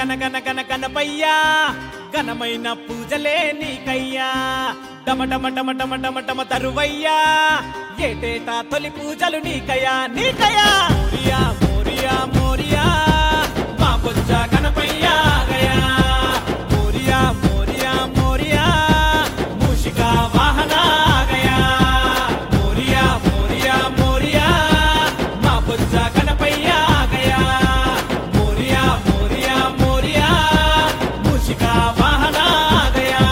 గన గన గన గణపయ్యా ఘనమైన పూజలే నీకయ్యా డమ డమ డమ డమ డమ డమ తరువయ్యా ఏటేటా తొలి పూజలు నీకయ్యా నీకయ్యా మోరియా మోరియా మోరియా మా బొజ్జ గణపయ్యా గయా మోరియా మోరియా మోరియా మూషికా వాహన గయా మోరియా మోరియా మోరియా మా బొజ్జ గణపయ్యా గయా మోరియా మోరియా మోరియా మూషికా వాహన గయా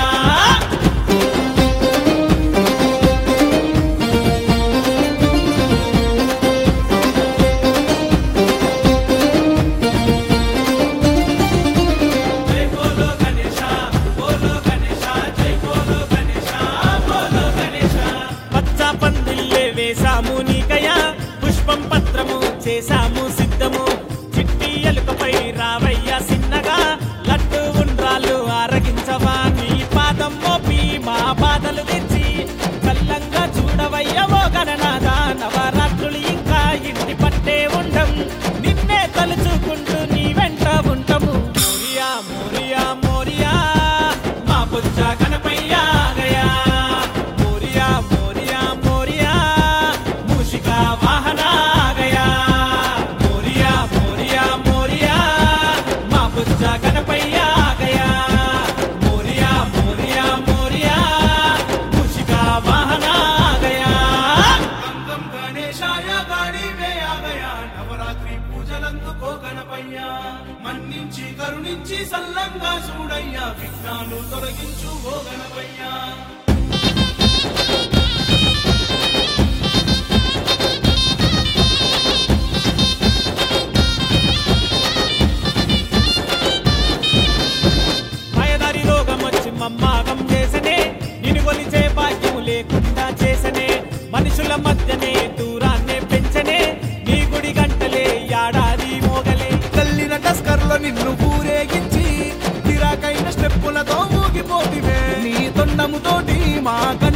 జై బోలో గణేశ బోలో గణేశ జై బోలో గణేశ బోలో గణేశ పచ్చ పందిల్లే వేసాము నీకయా పుష్పం పత్రము చేసాము సిద్ధము చిట్టి ఎలుకపై రావయ్య సిన్నగా లడ్డు ఉండ్రాలు ఆరగించవా నీ పాదం మోపి మా బాధలు తెచ్చి చల్లంగా చూడవయ్య ఓ గణనాథ నవరాత్రులు ఇంకా ఇంటి పట్టే ఉండం నిన్నే తలుచుకుంటూ నీ వెంట ఉంటాము మోరియా మోరియా మోరియా మా బుజ్జ గణపయ్యా గయా మోరియా మోరియా మోరియా మూషికా వాహన గయా మోరియా మోరియా మోరియా మా బుజ్జ గణపయ్యా గయా మోరియా మోరియా మోరియా మూషికా వాహన గయా గంగం గణేశాయ గాడివే ఆగయా నవరాత్రి పూజలందుకో గణపయ్యా మన్నించి కరుణించి సల్లంగా చూడయ్యా విఘ్నాలు తొలగించు ఓ గణపయ్యా మాయదారి రోగం వచ్చి మమ్మాగం చేసనే నిన్ను కొలిచే భాగ్యం లేకుండా చేసనే మనుషుల మధ్యనే దూరాన్నే పెంచనే నీ గుడి గంటలే ఏడాది మోగలే తల్లిన టస్కర్లో నిన్ను ఊరేగించి తిరాకైన స్టెప్పులతో ఊగిపోతివే నీ తొండముతోటి మా